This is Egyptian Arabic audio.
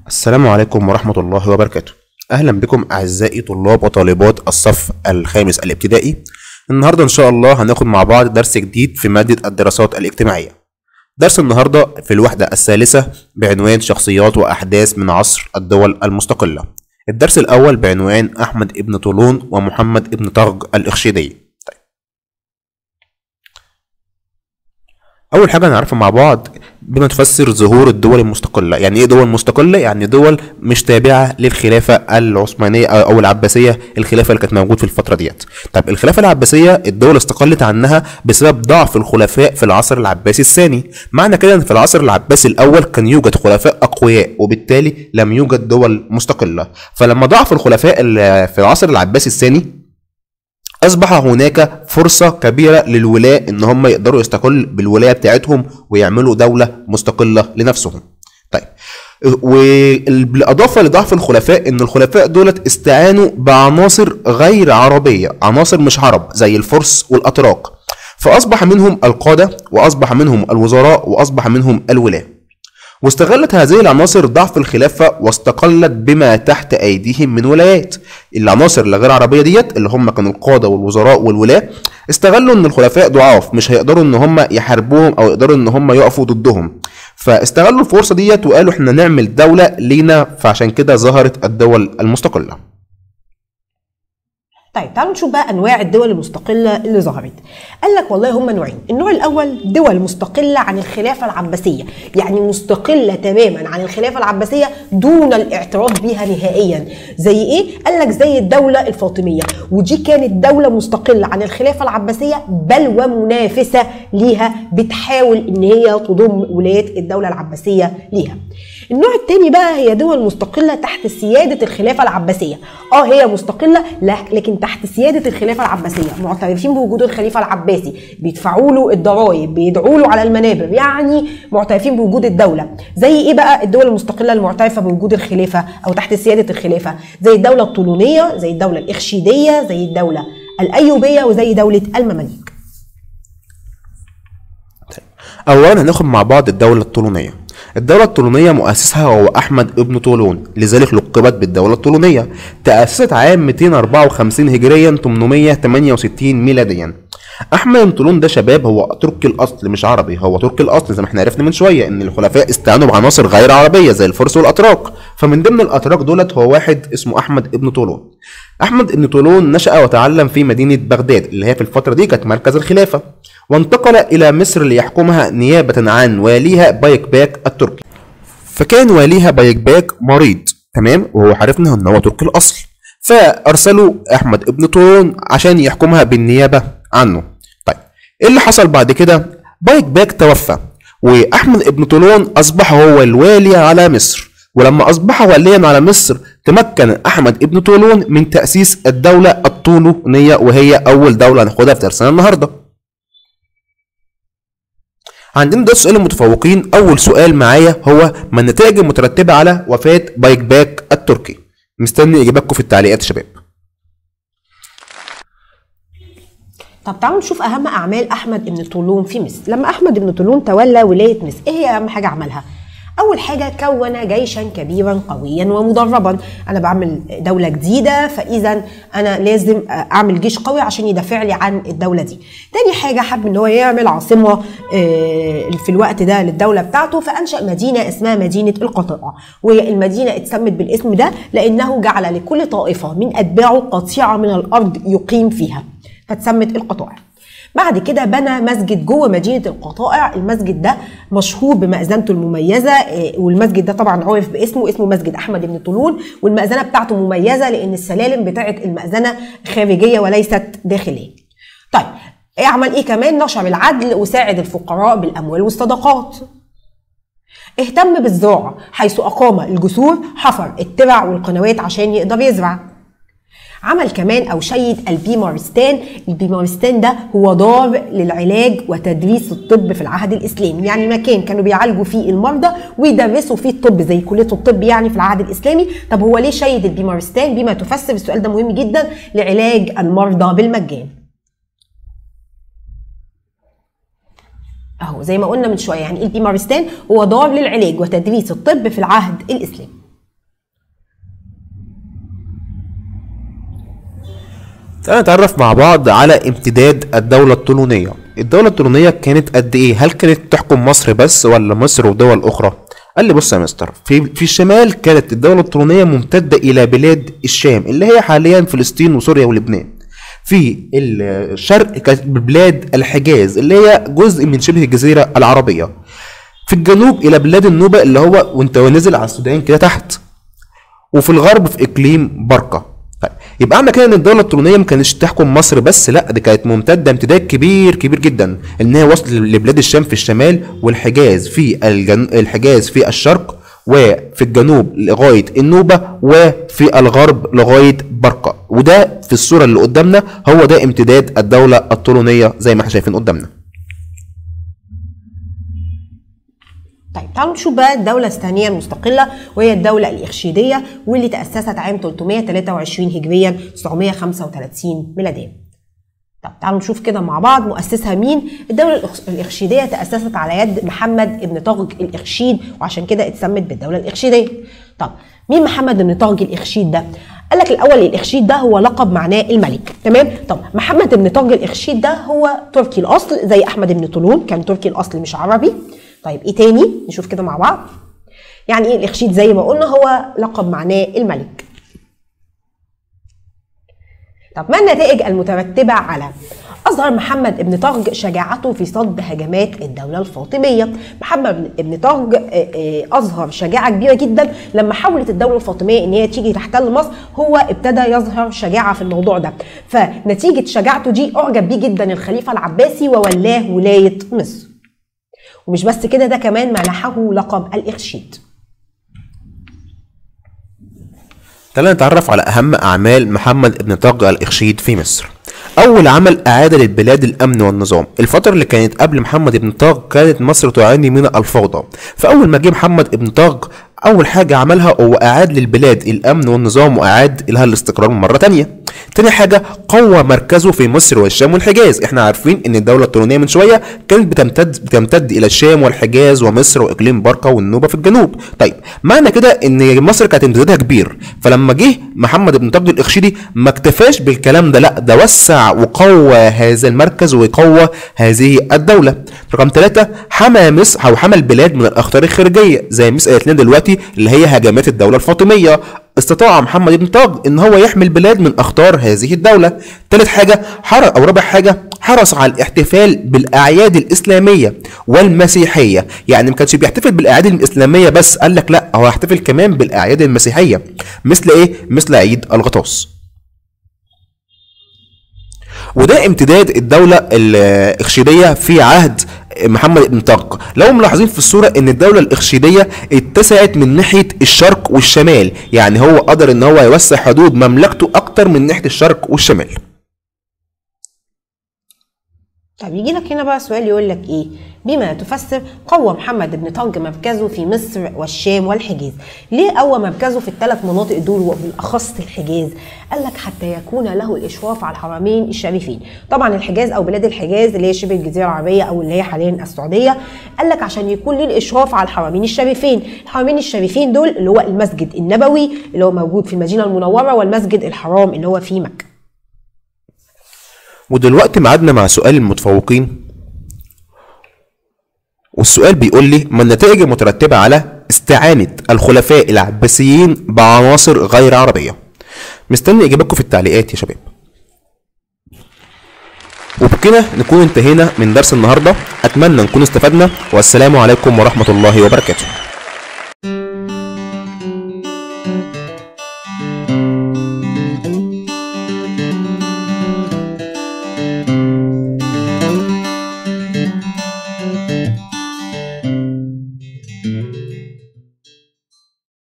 السلام عليكم ورحمة الله وبركاته أهلا بكم أعزائي طلاب وطالبات الصف الخامس الابتدائي النهاردة إن شاء الله هناخد مع بعض درس جديد في مادة الدراسات الاجتماعية درس النهاردة في الوحدة الثالثة بعنوان شخصيات وأحداث من عصر الدول المستقلة الدرس الأول بعنوان أحمد ابن طولون ومحمد ابن طغج الإخشيدي اول حاجه نعرفها مع بعض بما تفسر ظهور الدول المستقله يعني ايه دول مستقله يعني دول مش تابعه للخلافه العثمانيه او العباسيه الخلافه اللي كانت موجود في الفتره ديت طب الخلافه العباسيه الدول استقلت عنها بسبب ضعف الخلفاء في العصر العباسي الثاني معنى كده ان في العصر العباسي الاول كان يوجد خلفاء اقوياء وبالتالي لم يوجد دول مستقله فلما ضعف الخلفاء في العصر العباسي الثاني اصبح هناك فرصه كبيره للولاة ان هم يقدروا يستقل بالولايه بتاعتهم ويعملوا دوله مستقله لنفسهم طيب وبالاضافه لضعف الخلفاء ان الخلفاء دولت استعانوا بعناصر غير عربيه عناصر مش عرب زي الفرس والاتراك فاصبح منهم القاده واصبح منهم الوزراء واصبح منهم الولاه واستغلت هذه العناصر ضعف الخلافة واستقلت بما تحت أيديهم من ولايات العناصر الغير عربية ديت اللي هم كانوا القادة والوزراء والولاة استغلوا ان الخلفاء ضعاف مش هيقدروا ان هم يحاربوهم او يقدروا ان هم يقفوا ضدهم فاستغلوا الفرصة ديت وقالوا احنا نعمل دولة لينا فعشان كده ظهرت الدول المستقلة طيب تعالوا نشوف بقى انواع الدول المستقله اللي ظهرت قال لك والله هم نوعين النوع الاول دول مستقله عن الخلافه العباسيه يعني مستقله تماما عن الخلافه العباسيه دون الاعتراف بها نهائيا زي ايه قال لك زي الدوله الفاطميه ودي كانت دوله مستقله عن الخلافه العباسيه بل ومنافسه ليها بتحاول ان هي تضم ولايات الدوله العباسيه ليها النوع الثاني بقى هي دول مستقله تحت سياده الخلافه العباسيه اه هي مستقله لكن تحت سياده الخلافه العباسيه معترفين بوجود الخليفه العباسي بيدفعوا له الضرائب بيدعوا له على المنابر يعني معترفين بوجود الدوله زي ايه بقى الدول المستقله المعترفه بوجود الخلافه او تحت سياده الخلافه زي الدوله الطولونيه زي الدوله الاخشيديه زي الدوله الايوبيه وزي دوله المماليك اولا هناخد مع بعض الدوله الطولونيه الدولة الطولونية مؤسسها هو أحمد ابن طولون لذلك لقبت بالدولة الطولونية تأسست عام 254 هجريا 868 ميلاديا أحمد بن طولون ده شباب هو تركي الأصل مش عربي هو تركي الأصل زي ما احنا عرفنا من شوية إن الخلفاء استعانوا بعناصر غير عربية زي الفرس والأتراك فمن ضمن الأتراك دولت هو واحد اسمه أحمد ابن طولون أحمد ابن طولون نشأ وتعلم في مدينة بغداد اللي هي في الفترة دي كانت مركز الخلافة وانتقل إلى مصر ليحكمها نيابة عن واليها بايك باك التركي فكان واليها بايك باك مريض تمام وهو عرفنا ان هو تركي الاصل فارسلوا احمد ابن طولون عشان يحكمها بالنيابه عنه طيب ايه اللي حصل بعد كده بايك باك توفى واحمد ابن طولون اصبح هو الوالي على مصر ولما اصبح واليا على مصر تمكن احمد ابن طولون من تاسيس الدوله الطولونيه وهي اول دوله هناخدها في درسنا النهارده عندنا ده سؤال المتفوقين اول سؤال معايا هو ما النتائج المترتبه على وفاه بايك باك التركي مستني اجاباتكم في التعليقات يا شباب طب تعالوا نشوف اهم اعمال احمد بن طولون في مصر لما احمد بن طولون تولى ولايه مصر ايه هي اهم حاجه عملها اول حاجه كون جيشا كبيرا قويا ومدربا انا بعمل دوله جديده فاذا انا لازم اعمل جيش قوي عشان يدافع لي عن الدوله دي تاني حاجه حب ان هو يعمل عاصمه في الوقت ده للدوله بتاعته فانشا مدينه اسمها مدينه القطيعه والمدينه اتسمت بالاسم ده لانه جعل لكل طائفه من اتباعه قطيعه من الارض يقيم فيها فاتسمت القطائع بعد كده بنى مسجد جوه مدينه القطائع المسجد ده مشهور بمأذنته المميزه والمسجد ده طبعا عرف باسمه اسمه مسجد احمد بن طولون والمأذنه بتاعته مميزه لان السلالم بتاعه المأذنه خارجيه وليست داخليه طيب اعمل ايه كمان نشر العدل وساعد الفقراء بالاموال والصدقات اهتم بالزراعه حيث اقام الجسور حفر الترع والقنوات عشان يقدر يزرع عمل كمان أو شيد البيمارستان البيمارستان ده هو دار للعلاج وتدريس الطب في العهد الإسلامي يعني مكان كانوا بيعالجوا فيه المرضى ويدرسوا فيه الطب زي كلية الطب يعني في العهد الإسلامي طب هو ليه شيد البيمارستان بما تفسر السؤال ده مهم جدا لعلاج المرضى بالمجان اهو زي ما قلنا من شويه يعني البيمارستان هو دار للعلاج وتدريس الطب في العهد الاسلامي تعالى نتعرف مع بعض على امتداد الدولة الطولونية الدولة الطولونية كانت قد ايه هل كانت تحكم مصر بس ولا مصر ودول اخرى قال لي بص يا مستر في في الشمال كانت الدولة الطولونية ممتدة الى بلاد الشام اللي هي حاليا فلسطين وسوريا ولبنان في الشرق كانت بلاد الحجاز اللي هي جزء من شبه الجزيرة العربية في الجنوب الى بلاد النوبة اللي هو وانت نازل على السودان كده تحت وفي الغرب في اقليم بركة طيب يبقى معنى كده ان الدوله الطولونيه ما كانتش تحكم مصر بس لا دي كانت ممتده امتداد كبير كبير جدا ان هي وصلت لبلاد الشام في الشمال والحجاز في الجن... الحجاز في الشرق وفي الجنوب لغايه النوبه وفي الغرب لغايه برقه وده في الصوره اللي قدامنا هو ده امتداد الدوله الطولونيه زي ما احنا شايفين قدامنا طيب تعالوا نشوف بقى الدولة الثانية المستقلة وهي الدولة الإخشيدية واللي تأسست عام 323 هجريا 935 ميلاديا. طب تعالوا نشوف كده مع بعض مؤسسها مين؟ الدولة الإخ- الإخشيدية تأسست على يد محمد ابن طغج الإخشيد وعشان كده اتسمت بالدولة الإخشيدية. طب مين محمد ابن طغج الإخشيد ده؟ قال لك الأول الإخشيد ده هو لقب معناه الملك، تمام؟ طب محمد ابن طغج الإخشيد ده هو تركي الأصل زي أحمد ابن طولون كان تركي الأصل مش عربي. طيب ايه تاني نشوف كده مع بعض يعني ايه الاخشيد زي ما قلنا هو لقب معناه الملك طب ما النتائج المترتبة على أظهر محمد ابن طغج شجاعته في صد هجمات الدولة الفاطمية محمد ابن طغج آه، آه، أظهر شجاعة كبيرة جدا لما حاولت الدولة الفاطمية إن هي تيجي تحتل مصر هو ابتدى يظهر شجاعة في الموضوع ده فنتيجة شجاعته دي أعجب بيه جدا الخليفة العباسي وولاه ولاية مصر ومش بس كده ده كمان منحه لقب الإخشيد تعالى نتعرف على أهم أعمال محمد ابن طغ الإخشيد في مصر. أول عمل أعاد للبلاد الأمن والنظام، الفترة اللي كانت قبل محمد ابن طغ كانت مصر تعاني من الفوضى، فأول ما جه محمد ابن طغ أول حاجة عملها هو أعاد للبلاد الأمن والنظام وأعاد لها الاستقرار مرة تانية. تاني حاجة قوى مركزه في مصر والشام والحجاز، احنا عارفين ان الدولة الطولونية من شوية كانت بتمتد بتمتد الى الشام والحجاز ومصر واقليم برقة والنوبة في الجنوب، طيب معنى كده ان مصر كانت امتدادها كبير، فلما جه محمد بن طغد الاخشيدي ما اكتفاش بالكلام ده لا ده وسع وقوى هذا المركز وقوى هذه الدولة. رقم ثلاثة حمى مصر او حمى البلاد من الاخطار الخارجية زي مصر قالت لنا دلوقتي اللي هي هجمات الدولة الفاطمية استطاع محمد بن طاغ ان هو يحمي البلاد من اخطار هذه الدوله ثالث حاجه حرص او رابع حاجه حرص على الاحتفال بالاعياد الاسلاميه والمسيحيه يعني ما كانش بيحتفل بالاعياد الاسلاميه بس قال لك لا هو هيحتفل كمان بالاعياد المسيحيه مثل ايه مثل عيد الغطاس وده امتداد الدولة الإخشيدية في عهد محمد بن طغ لو ملاحظين في الصورة ان الدولة الإخشيدية اتسعت من ناحية الشرق والشمال يعني هو قدر ان هو يوسع حدود مملكته اكتر من ناحية الشرق والشمال طب يجي لك هنا بقى سؤال يقول لك ايه بما تفسر قوى محمد بن طنج مركزه في مصر والشام والحجاز ليه قوى مركزه في الثلاث مناطق دول وبالاخص الحجاز قال لك حتى يكون له الاشراف على الحرمين الشريفين طبعا الحجاز او بلاد الحجاز اللي هي شبه الجزيره العربيه او اللي هي حاليا السعوديه قال لك عشان يكون ليه الاشراف على الحرمين الشريفين الحرمين الشريفين دول اللي هو المسجد النبوي اللي هو موجود في المدينه المنوره والمسجد الحرام اللي هو في مكه ودلوقتي ميعادنا مع سؤال المتفوقين والسؤال بيقول لي ما النتائج المترتبة على استعانة الخلفاء العباسيين بعناصر غير عربية مستني إجاباتكم في التعليقات يا شباب وبكده نكون انتهينا من درس النهاردة أتمنى نكون استفدنا والسلام عليكم ورحمة الله وبركاته